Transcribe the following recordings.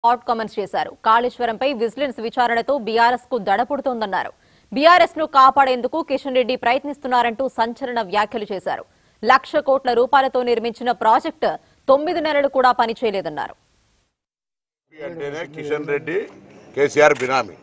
hot comments చేశారు కాళేశ్వరంపై vigilance విచారణతో BRS కు దడపుడుతోందన్నారు BRS ను కాపాడేందుకు కిషన్ రెడ్డి ప్రయత్నిస్తున్నారంటూ సంచలన వ్యాఖ్యలు చేశారు లక్ష కోట్ల రూపాయలతో నిర్మించిన ప్రాజెక్టు తొమ్మిది నెలలు కూడా పనిచేయలేదన్నారు అంటేనే కిషన్ రెడ్డి కేసీఆర్ బినామీ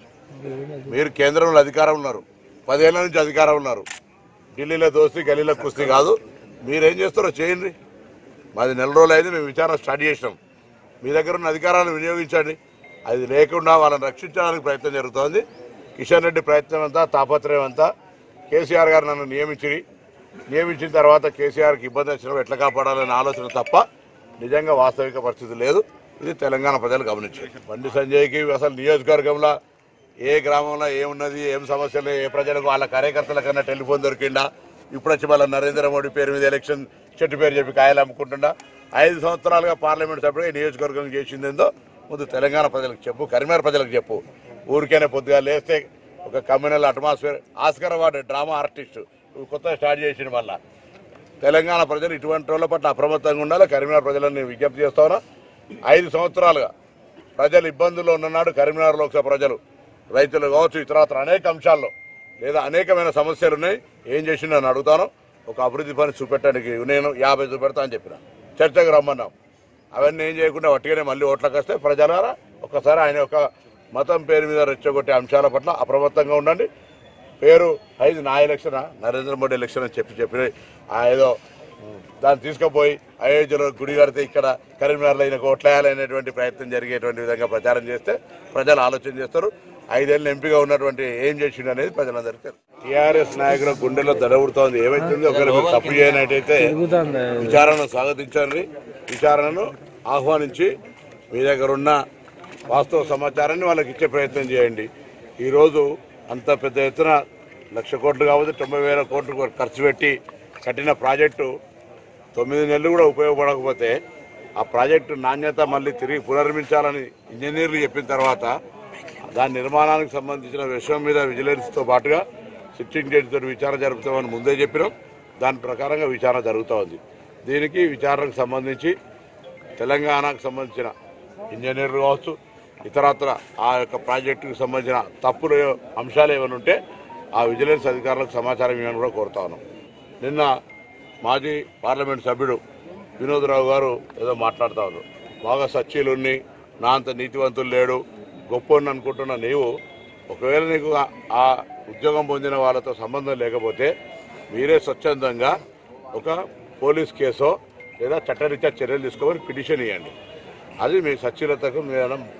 మీరు కేంద్రంలో అధికారం ఉన్నారు పదేళ్ల నుంచి అధికారం ఉన్నారు ఢిల్లీలో దోస్తీ గల్లీలో కుస్తీ కాదు మీరేం చేస్తారో చేయండి మాది నెల రోజులు అయింది మేము విచారణ స్టార్ట్ చేసినాం మీ దగ్గర ఉన్న అధికారాలను వినియోగించండి అది లేకుండా వాళ్ళని రక్షించడానికి ప్రయత్నం జరుగుతోంది కిషన్ రెడ్డి ప్రయత్నం అంతా తాపత్రయం అంతా కేసీఆర్ గారు నన్ను నియమించి నియమించిన తర్వాత కేసీఆర్కి ఇబ్బంది వచ్చినప్పుడు ఎట్లా కాపాడాలనే ఆలోచన తప్ప నిజంగా వాస్తవిక పరిస్థితి లేదు ఇది తెలంగాణ ప్రజలు గమనించారు బండి సంజయ్కి అసలు నియోజకవర్గంలో ఏ గ్రామంలో ఏమున్నది ఏం సమస్యలు ఏ ప్రజలకు వాళ్ళ కార్యకర్తల కన్నా టెలిఫోన్ దొరికిందా ఇప్పుడు వచ్చి వాళ్ళ నరేంద్ర మోడీ పేరు మీద ఎలక్షన్ చెట్టు పేరు చెప్పి కాయలు అమ్ముకుంటుండా ఐదు సంవత్సరాలుగా పార్లమెంట్ సభ్యుడిగా ఈ నియోజకవర్గం చేసిందేందో ముందు తెలంగాణ ప్రజలకు చెప్పు కరీంనగర్ ప్రజలకు చెప్పు ఊరికైనా పొద్దుగా లేస్తే ఒక communal atmosphere Oscar award drama artist కొత్తగా స్టార్ట్ చేసిండు మళ్ళా తెలంగాణ ప్రజలు ఇటువంటి వాళ్ళ పట్ల అప్రమత్తంగా ఉండాలి కరీంనగర్ ప్రజలను నేను విజ్ఞప్తి చేస్తా ఉన్నా ఐదు సంవత్సరాలుగా ప్రజలు ఇబ్బందుల్లో ఉన్ననాడు కరీంనగర్ లోక్సభ ప్రజలు రైతులు కావచ్చు ఇతరత్ర అనేక అంశాల్లో లేదా అనేకమైన సమస్యలు ఉన్నాయి ఏం చేసిండు అని అడుగుతాను ఒక అభివృద్ధి పని చూపెట్టడానికి నేను యాభై చూపెడతా అని చెప్పిన చర్చకు రమ్మన్నాం అవన్నీ ఏం చేయకుండా వట్టిగానే మళ్ళీ ఓట్లకు వస్తే ప్రజలారా ఒక్కసారి ఆయన యొక్క మతం పేరు మీద రెచ్చగొట్టే అంశాల పట్ల అప్రమత్తంగా ఉండండి పేరు ఐదు నా ఎలక్షన్ నరేంద్ర మోడీ ఎలక్షన్ అని చెప్పి చెప్పి ఆ ఏదో దాన్ని తీసుకుపోయి అయోధ్యలో గుడి కడితే ఇక్కడ కరీంనగర్లో ఈయనకు ఓట్లేయాలనేటువంటి ప్రయత్నం జరిగేటువంటి విధంగా ప్రచారం చేస్తే ప్రజలు ఆలోచన చేస్తారు ఐదేళ్ళు ఎంపీగా ఉన్నటువంటి ఏం చేసిండు అనేది ప్రజలందరికీ తెలుసు టీఆర్ఎస్ నాయకుల గుండెలో దడబుడుతోంది ఏమైతుంది ఒకవేళ మీరు తప్పు చేయనట్టయితే విచారణను స్వాగతించండి విచారణను ఆహ్వానించి మీ దగ్గర ఉన్న వాస్తవ సమాచారాన్ని వాళ్ళకి ఇచ్చే ప్రయత్నం చేయండి ఈరోజు అంత పెద్ద ఎత్తున లక్ష కోట్లు కావచ్చు తొంభై వేల కోట్లు ఖర్చు పెట్టి కట్టిన ప్రాజెక్టు తొమ్మిది నెలలు కూడా ఉపయోగపడకపోతే ఆ ప్రాజెక్టు నాణ్యత మళ్ళీ తిరిగి పునర్మించాలని ఇంజనీర్లు చెప్పిన తర్వాత దాని నిర్మాణానికి సంబంధించిన విషయం మీద విజిలెన్స్తో పాటుగా సిట్టింగ్ జడ్జితో విచారణ జరుపుతామని ముందే చెప్పినాం దాని ప్రకారంగా విచారణ జరుగుతూ ఉంది దీనికి విచారణకు సంబంధించి తెలంగాణకు సంబంధించిన ఇంజనీర్లు కావచ్చు ఇతరత్ర ఆ యొక్క ప్రాజెక్టుకు సంబంధించిన తప్పులు ఏ- అంశాలు ఏమైనా ఉంటే ఆ విజిలెన్స్ అధికారులకు సమాచారం ఇవ్వని కూడా కోరుతా ఉన్నాం నిన్న మాజీ పార్లమెంట్ సభ్యుడు వినోద్రావు గారు ఏదో మాట్లాడుతూ ఉన్నారు బాగా సచ్చీలున్ని నా అంత నీతివంతులు లేడు గొప్పని అనుకుంటున్న నీవు ఒకవేళ నీకు ఆ- ఆ ఉద్యోగం పొందిన వాళ్ళతో సంబంధం లేకపోతే మీరే స్వచ్ఛందంగా ఒక పోలీస్ కేసో లేదా చట్టరీత్యా చర్యలు తీసుకోమని పిటిషన్ ఇవ్వండి అది మీ సచ్చీలతకు మేము